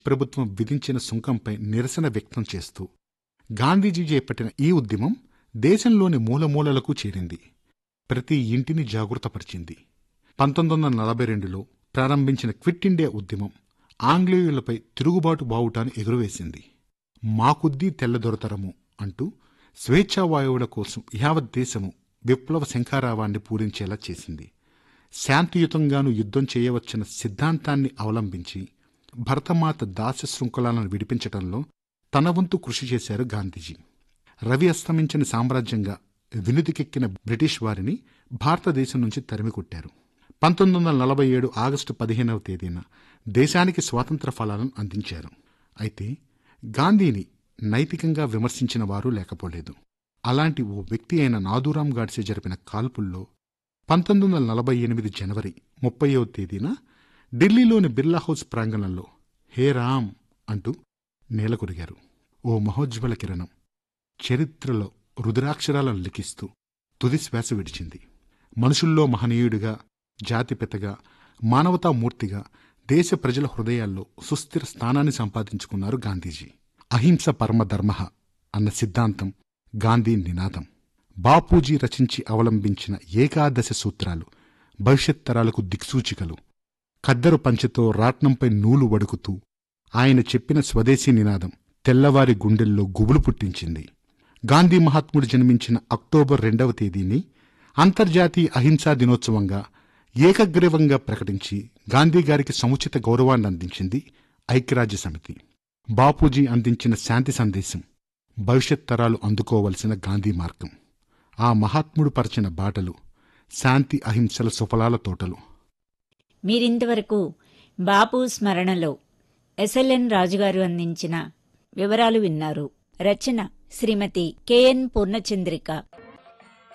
ప్రభుత్వం విధించిన సుంకంపై నిరసన వ్యక్తం చేస్తూ గాంధీజీ చేపట్టిన ఈ ఉద్యమం దేశంలోని మూలమూలలకు చేరింది ప్రతి ఇంటిని జాగృతపరిచింది పంతొమ్మిది వందల నలభై రెండులో ప్రారంభించిన క్విట్ ఇండియా ఉద్యమం ఆంగ్లేయులపై తిరుగుబాటు బావుటాన్ని ఎగురవేసింది మాకుద్దీ తెల్లదొరతరము అంటూ స్వేచ్ఛావాయువుల కోసం యావత్ దేశము విప్లవ శంఖారావాన్ని పూరించేలా చేసింది శాంతియుతంగాను యుద్ధం చేయవచ్చన్న సిద్ధాంతాన్ని అవలంబించి భరతమాత దాస్య శృంఖలాలను విడిపించటంలో తన వంతు కృషి చేశారు గాంధీజీ రవి అస్తమించని సామ్రాజ్యంగా వినుతికెక్కిన బ్రిటిష్ వారిని భారతదేశం నుంచి తరిమికొట్టారు పంతొమ్మిది వందల నలభై ఏడు ఆగస్టు పదిహేనవ తేదీన దేశానికి స్వాతంత్ర ఫలాలను అందించారు అయితే గాంధీని నైతికంగా విమర్శించిన వారు లేకపోలేదు అలాంటి ఓ వ్యక్తి అయిన నాదూరాం గాడ్సే జరిపిన కాల్పుల్లో పంతొమ్మిది వందల నలభై ఎనిమిది జనవరి ముప్పైవ తేదీన ఢిల్లీలోని బిర్లా హౌస్ ప్రాంగణంలో హే రామ్ అంటూ నేలకొరిగారు ఓ మహోజ్వల కిరణం చరిత్రలో రుద్రాక్షరాలను లిఖిస్తూ తుది శ్వాస విడిచింది మనుషుల్లో మహనీయుడిగా జాతిపితగా మానవతామూర్తిగా దేశ ప్రజల హృదయాల్లో సుస్థిర స్థానాన్ని సంపాదించుకున్నారు గాంధీజీ అహింస పరమధర్మ అన్న సిద్ధాంతం గాంధీ నినాదం బాపూజీ రచించి అవలంబించిన ఏకాదశ సూత్రాలు భవిష్యత్ తరాలకు దిక్సూచికలు ఖద్దరు పంచెతో రాట్నంపై నూలు వడుకుతూ ఆయన చెప్పిన స్వదేశీ నినాదం తెల్లవారి గుండెల్లో గుబులు పుట్టించింది గాంధీ మహాత్ముడు జన్మించిన అక్టోబర్ రెండవ తేదీని అంతర్జాతీయ అహింసా దినోత్సవంగా ఏకగ్రీవంగా ప్రకటించి గాంధీగారికి సముచిత గౌరవాన్ని అందించింది ఐక్యరాజ్య సమితి బాపూజీ అందించిన శాంతి సందేశం భవిష్యత్ తరాలు అందుకోవలసిన గాంధీ మార్గం ఆ మహాత్ముడు పరిచిన బాటలు శాంతి అహింసల సుఫలాల తోటలు మీరింతవరకు బాపు స్మరణలో ఎస్ఎల్ఎన్ రాజుగారు అందించిన వివరాలు విన్నారు రచన శ్రీమతి కెఎన్ పూర్ణచంద్రిక